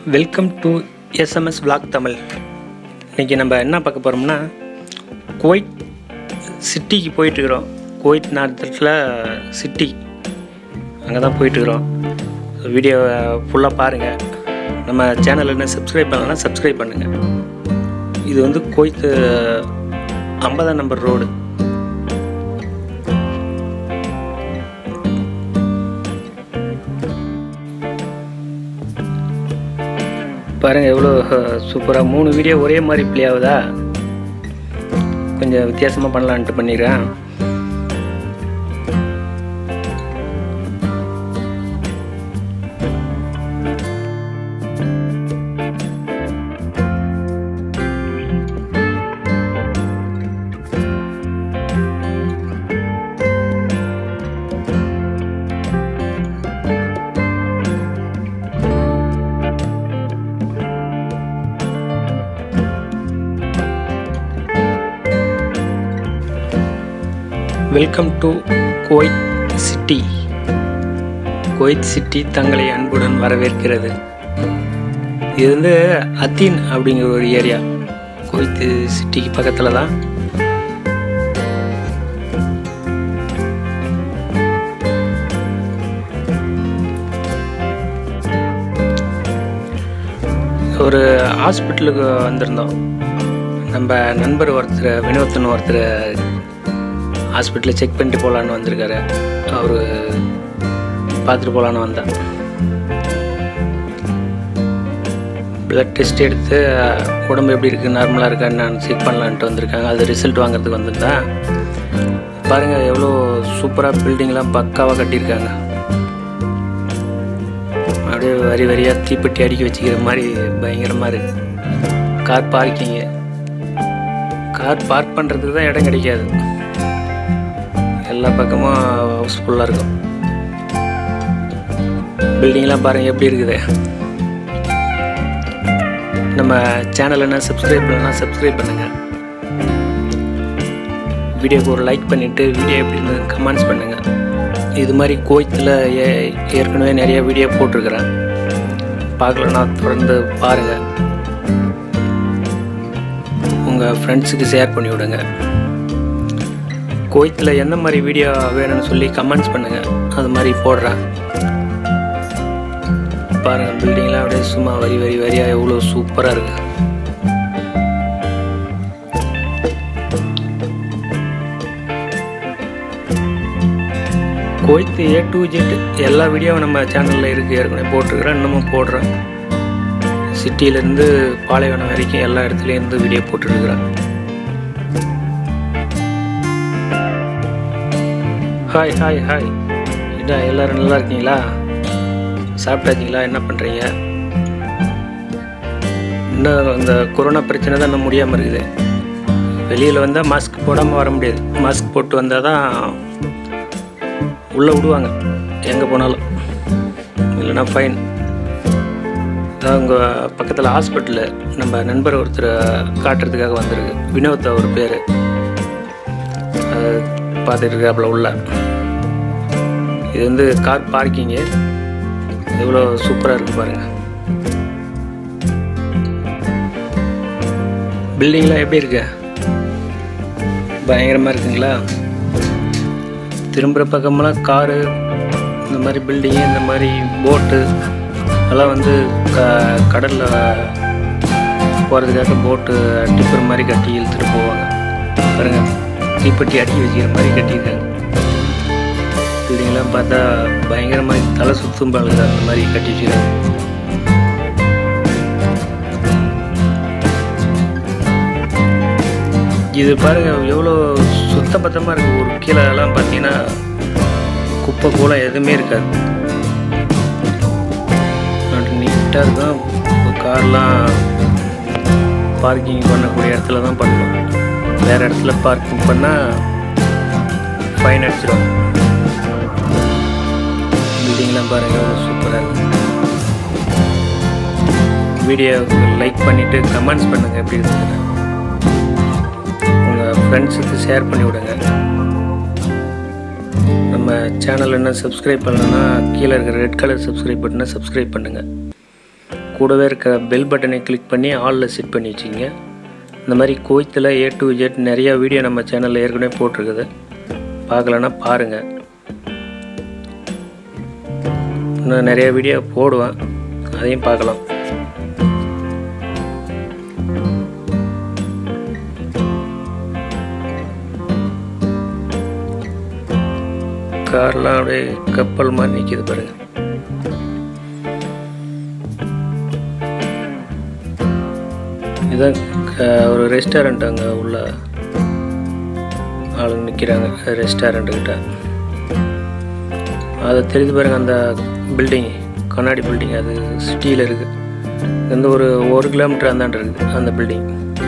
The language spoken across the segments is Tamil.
welcome to SMS vlog Tamil இன்றைக்கி நம்ம என்ன பார்க்க போகிறோம்னா குவைத் சிட்டிக்கு போயிட்டுருக்குறோம் குவைத் நாட்டில் சிட்டி அங்கே தான் போயிட்டுருக்குறோம் வீடியோவை ஃபுல்லாக பாருங்கள் நம்ம சேனல் என்ன சப்ஸ்கிரைப் பண்ணலன்னா சப்ஸ்கிரைப் பண்ணுங்கள் இது வந்து குவைத் ஐம்பதாம் நம்பர் ரோடு பாருங்கள் எவ்வளோ சூப்பராக மூணு வீடியோ ஒரே மாதிரி ப்ளே ஆகுதா கொஞ்சம் வித்தியாசமாக பண்ணலான்ட்டு பண்ணிடுறேன் welcome to Kuwait city Kuwait city தங்களை அன்புடன் வரவேற்கிறது இது வந்து அத்தீன் அப்படிங்கிற ஒரு ஏரியா குவைத் சிட்டிக்கு பக்கத்தில் தான் ஒரு ஹாஸ்பிட்டலுக்கு வந்திருந்தோம் நம்ம நண்பர் ஒருத்தர் வினோத்தன் ஒருத்தர் ஹாஸ்பிட்டலில் செக் பண்ணிட்டு போகலான்னு வந்திருக்காரு அவர் பார்த்துட்டு போகலான்னு வந்தேன் ப்ளட் டெஸ்ட் எடுத்து உடம்பு எப்படி இருக்குது நார்மலாக இருக்கான்னு நான் செக் பண்ணலான்ட்டு வந்திருக்காங்க அது ரிசல்ட் வாங்குறதுக்கு வந்திருந்தேன் பாருங்கள் எவ்வளோ சூப்பராக பில்டிங்லாம் பக்காவாக கட்டியிருக்காங்க அப்படியே வரி வரியாக தீப்பெட்டி அடிக்க வச்சுக்கிற மாதிரி பயங்கரமாக இருக்குது கார் பார்க்கிங்கு கார் பார்க் பண்ணுறதுக்கு தான் இடம் கிடைக்காது எல்லா பக்கமும் ஹவுஸ்ஃபுல்லாக இருக்கும் பில்டிங்லாம் பாருங்கள் எப்படி இருக்குது நம்ம சேனல் என்ன சப்ஸ்கிரைப் பண்ணலாம் சப்ஸ்கிரைப் பண்ணுங்கள் வீடியோக்கு ஒரு லைக் பண்ணிவிட்டு வீடியோ எப்படி இருந்தது கமெண்ட்ஸ் பண்ணுங்கள் இது மாதிரி கோயத்தில் ஏ ஏற்கனவே நிறைய வீடியோ போட்டிருக்கிறேன் பார்க்கலன்னா தொடர்ந்து பாருங்கள் உங்கள் ஃப்ரெண்ட்ஸுக்கு ஷேர் பண்ணி விடுங்க கோயத்தில் எந்த மாதிரி வீடியோ வேணும்னு சொல்லி கமெண்ட்ஸ் பண்ணுங்கள் அது மாதிரி போடுறேன் பாருங்கள் பில்டிங்லாம் அப்படியே சும்மா வரி வரி வரியாக எவ்வளோ சூப்பராக இருக்கு கோயத்து ஏ டு ஜெட் எல்லா வீடியோவும் நம்ம சேனலில் இருக்குது ஏற்கனவே போட்டிருக்கிறேன் இன்னமும் போடுறேன் சிட்டியிலேருந்து பாலைவனம் வரைக்கும் எல்லா இடத்துலேருந்து வீடியோ போட்டுருக்குறேன் ஹாய் ஹாய் ஹாய் இதா எல்லோரும் நல்லா இருக்கீங்களா சாப்பிட்டாச்சிங்களா என்ன பண்ணுறீங்க இன்னும் இந்த கொரோனா பிரச்சனை தான் இன்னும் முடியாமல் இருக்குது வெளியில் வந்தால் மாஸ்க் போடாமல் வர முடியாது மாஸ்க் போட்டு வந்தால் தான் உள்ளே விடுவாங்க எங்கே போனாலும் இல்லைன்னா ஃபைன் இதான் உங்கள் பக்கத்தில் ஹாஸ்பிட்டலு நம்ம நண்பர் ஒருத்தர் காட்டுறதுக்காக வந்திருக்கு வினோத் அவர் பேர் பார்த்துட்டு இருக்காப்புல உள்ள இது வந்து கார் பார்க்கிங்கு எவ்வளோ சூப்பராக இருக்குது பாருங்கள் பில்டிங்லாம் எப்படி இருக்கு பயங்கரமாக இருக்குங்களா திரும்புகிற பக்கமெல்லாம் காரு இந்த மாதிரி பில்டிங்கு இந்த மாதிரி போட்டு அதெல்லாம் வந்து க கடலில் போகிறதுக்காக போட்டு டிப்பர் மாதிரி கட்டி இழுத்துட்டு போவாங்க பாருங்கள் தீப்பெட்டி அடிக்க வச்சுக்கிற மாதிரி கட்டியிருக்காங்க பில்டிங்லாம் பார்த்தா பயங்கரமாக தலை சுத்தும் பழகுது அந்த மாதிரி கட்டி வச்சுருக்காங்க இது பாருங்க எவ்வளோ சுத்தபத்தமாக இருக்குது ஒரு கீழே எல்லாம் பார்த்தீங்கன்னா குப்பை கூட எதுவுமே இருக்காது நீட்டாக இருக்கும் கார்லாம் பார்க்கிங் பண்ணக்கூடிய இடத்துல தான் பண்ணணும் வேறு இடத்துல பார்க்கிங் பண்ணால் ஃபைன் அடிச்சிடும் பில்டிங்லாம் பாருங்கள் எவ்வளோ சூப்பராக இருக்குது வீடியோவுக்கு லைக் பண்ணிவிட்டு கமெண்ட்ஸ் பண்ணுங்கள் எப்படி இருக்குதுன்னு உங்கள் ஃப்ரெண்ட்ஸுக்கு ஷேர் பண்ணி விடுங்க நம்ம சேனல் என்ன சப்ஸ்கிரைப் பண்ணலன்னா கீழே இருக்கிற ரெட் கலர் சப்ஸ்கிரைப் பட்டனை சப்ஸ்கிரைப் பண்ணுங்கள் கூடவே இருக்க பெல் பட்டனை கிளிக் பண்ணி ஆலில் செட் பண்ணி வச்சுங்க இந்த மாதிரி கோயத்தில் ஏ டு ஜெட் நிறையா வீடியோ நம்ம சேனலில் ஏற்கனவே போட்டிருக்குது பார்க்கலன்னா பாருங்கள் இன்னும் நிறைய வீடியோ போடுவேன் அதையும் பார்க்கலாம் கார்லாம் அப்படியே கப்பல் மாதிரி நிற்கிது பாருங்க இதுதான் க- ஒரு ரெஸ்டாரண்ட் அங்கே உள்ள ஆளுங்க நிற்கிறாங்க ரெஸ்டாரண்ட்டுக்கிட்ட அது தெரியுது பாருங்க அந்த பில்டிங் கண்ணாடி பில்டிங் அது சிட்டியில் இருக்குது இந்த ஒரு ஒரு கிலோமீட்டர் அந்தாண்டு இருக்குது அந்த பில்டிங்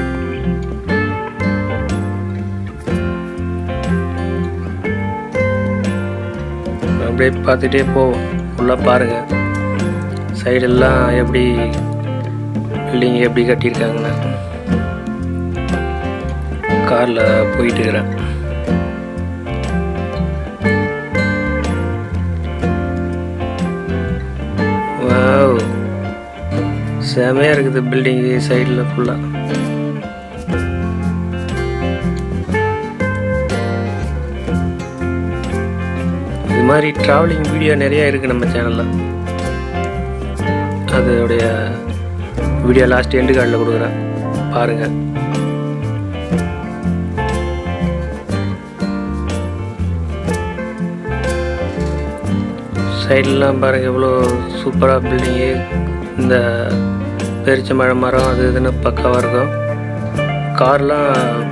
அப்படியே பார்த்துட்டே போவோம் ஃபுல்லாக பாருங்கள் சைடெல்லாம் எப்படி பில்டிங் எப்படி கட்டியிருக்காங்கன்னு காரில் போயிட்டு இருக்கிறேன் வாவ் செமையாக இருக்குது பில்டிங்கு சைடில் ஃபுல்லாக இது மாதிரி ட்ராவலிங் வீடியோ நிறைய இருக்குது நம்ம சேனலில் அதோடைய வீடியோ லாஸ்ட் எண்டு கார்டில் கொடுக்குறேன் பாருங்கள் சைட்லாம் பாருங்கள் எவ்வளோ சூப்பராக பில்டிங்கு இந்த பெருச்சமழை மரம் அது இதுன்னு பக்காவாக இருக்கும் கார்லாம்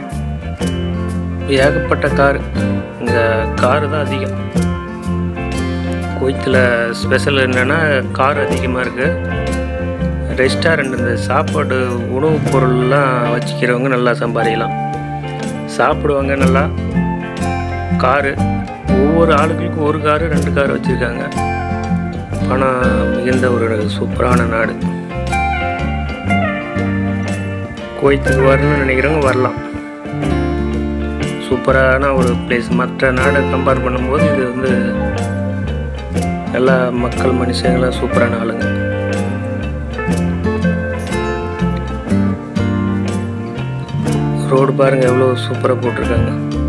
ஏகப்பட்ட கார் இங்கே காரு தான் அதிகம் குவைத்தில் ஸ்பெஷல் என்னென்னா கார் அதிகமாக இருக்குது ரெஸ்டாரண்ட் இந்த சாப்பாடு உணவுப் பொருள்லாம் வச்சுக்கிறவங்க நல்லா சம்பாதிக்கலாம் சாப்பிடுவாங்க நல்லா காரு ஒவ்வொரு ஆளுகளுக்கும் ஒரு காரு ரெண்டு கார் வச்சுருக்காங்க பணம் மிகுந்த ஒரு சூப்பரான நாடு குவைத்துக்கு வரணும்னு நினைக்கிறவங்க வரலாம் சூப்பரான ஒரு பிளேஸ் மற்ற நாடை கம்பேர் பண்ணும்போது இது வந்து எல்லா மக்கள் மனுஷங்களாம் சூப்பரான ஆளுங்க ரோடு பாருங்க எவ்வளோ சூப்பராக போட்டிருக்காங்க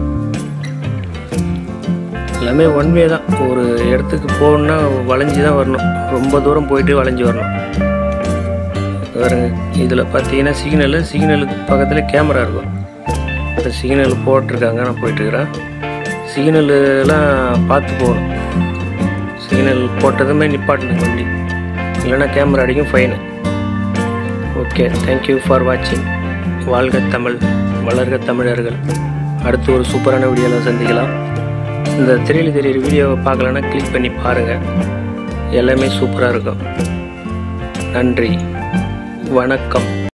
எல்லாமே ஒன் வே தான் ஒரு இடத்துக்கு போகணுன்னா வளைஞ்சி தான் வரணும் ரொம்ப தூரம் போயிட்டு வளைஞ்சி வரணும் பாருங்க இதில் பார்த்தீங்கன்னா சிக்னலு சிக்னலுக்கு பக்கத்தில் கேமரா இருக்கும் இந்த சிக்னல் போட்டிருக்காங்க நான் போயிட்டுருக்கிறேன் சிக்னலுலாம் பார்த்து போகணும் சிக்னல் போட்டதுமே நிப்பாட்டணும் வண்டி இல்லைன்னா கேமரா அடிக்கும் ஃபைனு ஓகே தேங்க்யூ ஃபார் வாட்சிங் வாழ்க தமிழ் வளர்க தமிழர்கள் அடுத்து ஒரு சூப்பரான வீடியோவில் சந்திக்கலாம் இந்த திரையில் தெரியிற வீடியோவை பார்க்கலன்னா கிளிக் பண்ணி பாருங்கள் எல்லாமே சூப்பராக இருக்கும் நன்றி வணக்கம்